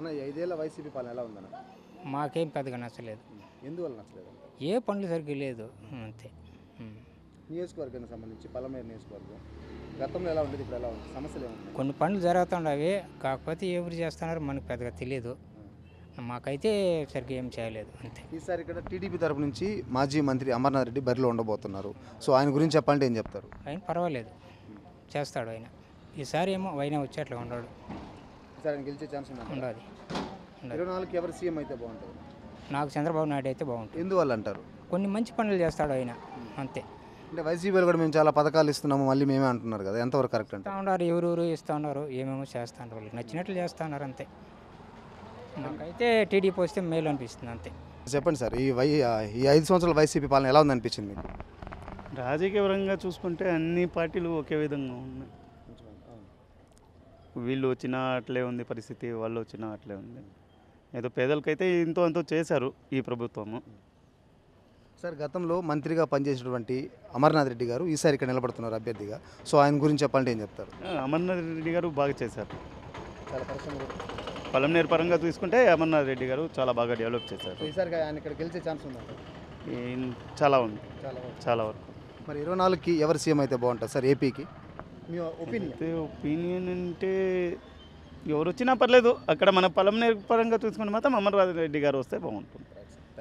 అన్న ఈ ఐదేళ్ల వైసీపీ పాలన ఎలా ఉందన్న మాకేం పెద్దగా నచ్చలేదు ఎందువల్ల నచ్చలేదు ఏ పనులు సరిగ్గా లేదు అంతే ఉం. నియోజకవర్గానికి సంబంధించి పలమేరు నియోజకవర్గం గతంలో ఎలా ఉండేది ఇప్పుడు ఎలా ఉంది సమస్యలు ఏమున్నాయి కొన్ని పనులు జరుగుతుండవి కాకపోతే ఎవరు చేస్తున్నారో మనకు పెద్దగా తెలియదు మాకైతే సరిగ్గా ఏం చేయలేదు అంతే ఈసారి ఇక్కడ టీడీపీ తరపు నుంచి మాజీ మంత్రి అమర్నాథ్ రెడ్డి బరిలో ఉండబోతున్నారు సో ఆయన గురించి చెప్పాలంటే ఏం చెప్తారు ఆయన పర్వాలేదు చేస్తాడు ఆయన ఈసారి ఏమో ఆయన వచ్చేట్లా ఉండడు ఈసారి ఆయన గెలిచే ఛాన్స్ ఉందా ఉండదు ఇరవై నాలుగుకి ఎవరు సీఎం అయితే బాగుంటుంది నాకు చంద్రబాబు నాయుడు అయితే బాగుంటుంది ఎందువల్ల అంటారు కొన్ని మంచి పనులు చేస్తాడు ఆయన అంతే అంటే వైసీపీలో కూడా మేము చాలా పథకాలు ఇస్తున్నాము మళ్ళీ మేమే అంటున్నారు కదా ఎంతవరకు కరెక్ట్ అంటే ఇస్తూ ఉన్నారు ఎవరెవరు ఇస్తూ ఉన్నారు ఏమేమో చేస్తూ ఉన్నారు వాళ్ళకి నచ్చినట్లు చేస్తూ ఉన్నారు అంతే నాకైతే టీడీపీ వస్తే మేలు అనిపిస్తుంది అంతే చెప్పండి సార్ ఈ వై ఈ ఐదు సంవత్సరాల వైసీపీ పాలన ఎలా ఉంది అనిపించింది మీకు రాజకీయ పరంగా చూసుకుంటే అన్ని పార్టీలు ఒకే విధంగా ఉన్నాయి వీళ్ళు వచ్చినా అట్లే ఉంది పరిస్థితి వాళ్ళు వచ్చినా అట్లే ఉంది ఏదో పేదలకైతే ఇంతో అంతో చేశారు ఈ ప్రభుత్వము సార్ గతంలో మంత్రిగా పనిచేసినటువంటి అమర్నాథ్ రెడ్డి గారు ఈసారి ఇక్కడ నిలబడుతున్నారు అభ్యర్థిగా సో ఆయన గురించి చెప్పాలంటే ఏం చెప్తారు ఆ, అమర్నాథ్ రెడ్డి గారు బాగా చేశారు చాలా పరిశ్రమ పొలంనేరు పరంగా చూసుకుంటే అమర్నాథ్ రెడ్డి గారు చాలా బాగా డెవలప్ చేశారు ఈసారి ఆయన ఇక్కడ గెలిచే ఛాన్స్ ఉందంట ఈ- చాలా ఉంది చాలా చాలా వరకు మరి ఇరవై నాలుగుకి ఎవరు సీఎం అయితే బాగుంటుంది సార్ ఏపీకి మీ ఒపీనియన్ అయితే ఒపీనియన్ అంటే ఎవరు వచ్చినా పర్లేదు అక్కడ మన పొలంనేరు పరంగా చూసుకుంటే మాత్రం అమర్నాథ్ రెడ్డి గారు వస్తే బాగుంటుంది